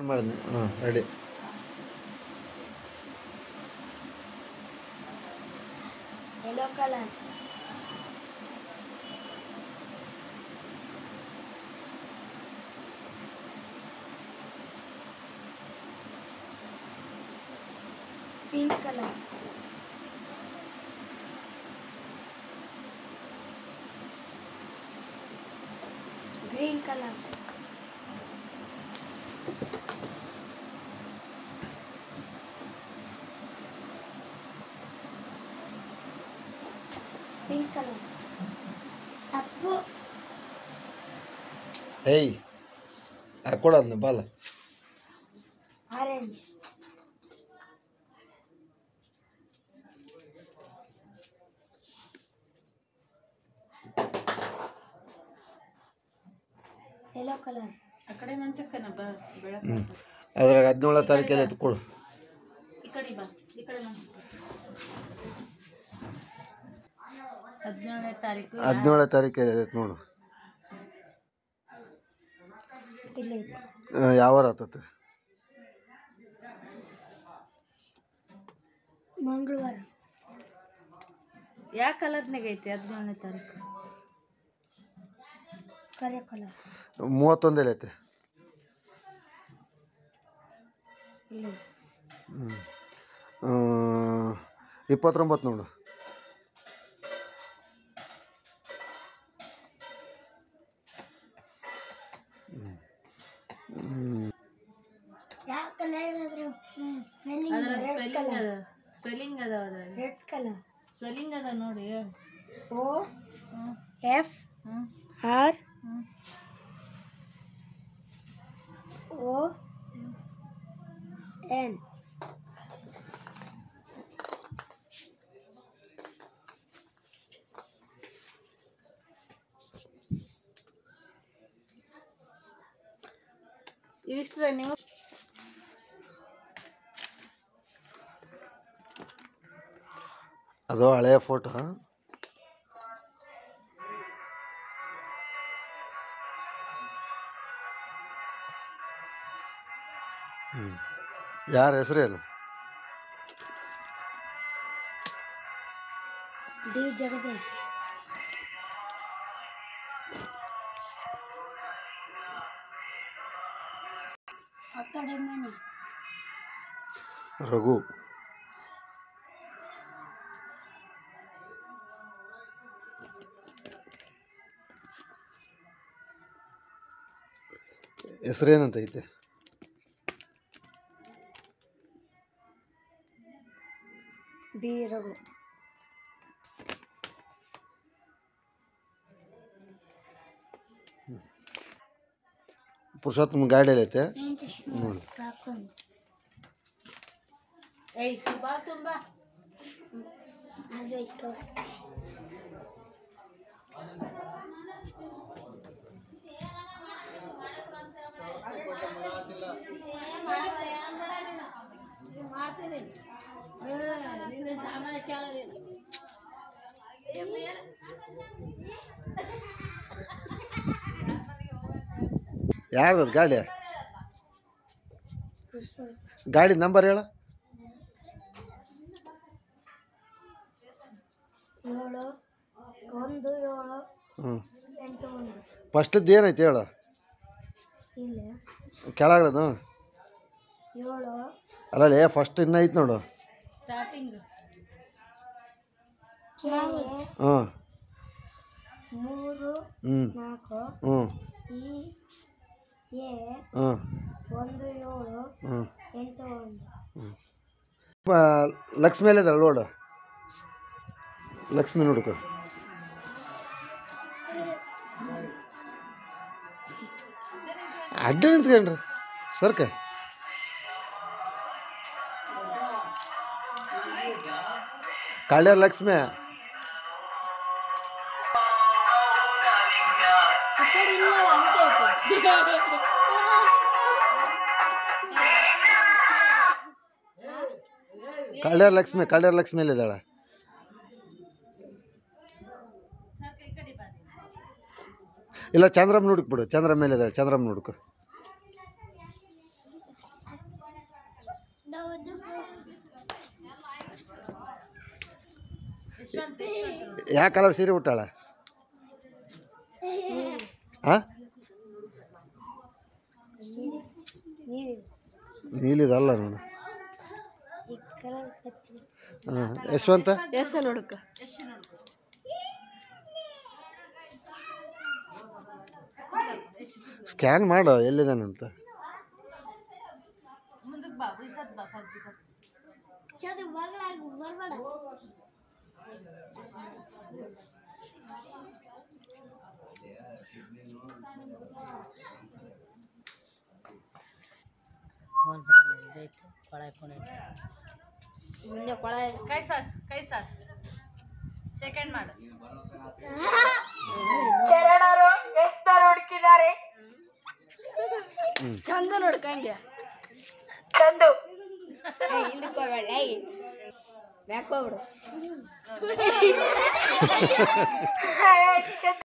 ಮಾಡಿದ್ನಿ ಹ್ಞೂ ready yellow color pink color green color pink color ತಪ್ಪು ಏಯ್ ಕೊಡೋದ್ನ ಬಾಲ ಆರೆಂಜ್ ಯೆಲ್ಲೋ ಕಲರ್ ಆ ಕಡೆ ಮಂಚಕ್ಕನ ಬಾ ಬೆಳಕು ಹ್ಞೂ ಅದ್ರಾಗ ಹದಿನೇಳು ತಾರೀಕಲ್ಲಿ ಎತ್ತು ಕೊಡು ಈ ಕಡೆ ಬಾ ಈ ಕಡೆ ಮಂಚಕ್ಕ ಹದಿನೇಳನೇ ತಾರೀಕು ಹದಿನೇಳನೇ ತಾರೀಕು ಐತೆ ನೋಡು ಇಲ್ಲಿ ಐತಿ ಆ, ಯಾವ ವಾರ ಆತತೆ ಮಂಗಳವಾರ ಯಾವ ಕಲರ್ನಾಗ ಐತಿ ಹದಿನೇಳನೇ ತಾರೀಕು ಕರೆ ಕಲರ್ ಮೂವತ್ತೊಂದಲ್ಲಿ ಐತೆ ಇಲ್ಲಿ ಹ್ಞೂ ಇಪ್ಪತ್ತೊಂಬತ್ತು ನೋಡು ಯಾವ ಕಲರ್ ಅದ್ರ ಅದ್ರ ಸ್ಪೆಲ್ಲಿಂಗ್ ಅದ ಸ್ಪೆಲ್ಲಿಂಗ್ ಅದಾವ ಅದ್ರಾಗ ರೆಡ್ ಕಲರ್ ಸ್ಪೆಲ್ಲಿಂಗ್ ಅದ ನೋಡಿ ಹೇಳು ಓ ಹ್ಞೂ ಎಫ್ ಹ್ಞೂ ಆರ್ ಹ್ಞೂ ಓ ಎನ್ ಇವಿಷ್ಟದ ನೀವು ಅದು ಹಳೆಯ ಫೋಟೋ ಹ್ಞೂ ಯಾರ ಹೆಸರೇನು ಡಿ ಜಗದೀಶ್ ಆ ಕಡೆ ಮನೆ ರಘು ಹೆಸರೇನಂತ ಐತೆ ಬಿ ರಘು ಪುರುಷೋತ್ತಮ ಗಾಡಿಯಲ್ಲಿ ಐತೆ ನೋಡಿ ರಾಕೊಂಡ್ ಏಯ್ ಬಾ ತುಂಬಾ ಅದು ಇತ್ತು ಯಾರ್ದು ಗಾಡಿ ಗಾಡಿ ನಂಬರ್ ಹೇಳ ಏಳು ಒಂದು ಏಳು ಹ್ಞೂ ಎಂಟು ಒಂದು ಫಸ್ಟದ್ದು ಏನೈತೆ ಹೇಳು ಇಲ್ಲ ಕೆಳಗದು ಏಳು ಅಲ್ಲೇ ಫಸ್ಟ್ ಇನ್ನೂ ಐತೆ ನೋಡು ಸ್ಟಾರ್ಟಿಂಗ್ ಕೆ ಹ್ಞೂ ಮೂರು ಹ್ಞೂ ನಾಲ್ಕು ಹ್ಞೂ ಇ ಎ ಹ್ಞೂ ಒಂದು ಏಳು ಹ್ಞೂ ಎಂಟು ಒಂದು ಲಕ್ಷ್ಮಿ ಎಲ್ಲಿದ್ದಾಳೆ ನೋಡು ಲಕ್ಷ್ಮಿ ನೋಡ್ಕೊ ಅಡ್ಡ ನಿಂತ್ಕೊಂಡ್ರಿ ಸರ್ಕ ಕಳ್ಳ ಲಕ್ಷ್ಮಿ ಕಳ್ಳ್ಯಾರ ಲಕ್ಷ್ಮಿ ಕಳ್ಳ್ಯಾರ ಲಕ್ಷ್ಮಿ ಎಲ್ಲಿದ್ದಾಳೆ ಇಲ್ಲ ಚಂದ್ರಮ್ಮ ನೋಡಕ್ ಬಿಡು ಚಂದ್ರಮ್ಮ ಮೇಲಿದ್ದಾಳೆ ಚಂದ್ರಮ್ಮ ನೋಡ್ಕೊ ಯಶವಂತ್ ಯಶವಂತ್ ಯಾವ ಕಲರ್ ಸೀರೆ ಉಟ್ಟಾಳ ಹಾಂ ನೀರು ನೀಲಿದಲ್ಲ ನೋಡು ಈ ಕಲರ್ ಹಚ್ಚಿ ಹಾಂ ಯಶವಂತ ಎಸ್ ನೋಡಕ್ಕ ಯಶ್ ನೋಡ್ಕೊ ಸ್ಕ್ಯಾನ್ ಮಾಡು ಎಲ್ಲಿದ್ದಾನಂತ ಮುಂದಕ್ಕೆ ಬಾ ಬಿಸತ್ ಬಾ ಸ್ವಲ್ಪ ಬಿಸತ್ ಅದು ಬಗಲಾಗ ಬರಬೇಡ ಫೋನ್ ಬಿಡಲ್ಲ ಇದೈತೆ ಕೊಳ ಫೋನ್ ಐತೆ ಮುಂದೆ ಕೊಳ ಕೈ ಸಾಸ್ ಕೈ ಸಾಸ್ ಸೆಕೆಂಡ್ ಮಾಡು ಚಂದ ನೋಡ್ಕಂಗೆ ಚಂದು ಹಿಂದಕ್ಕೆ ಹೋಗ್ಬೇಡ ಬ್ಯಾಕ್ ಹೋಗ್ಬಿಡು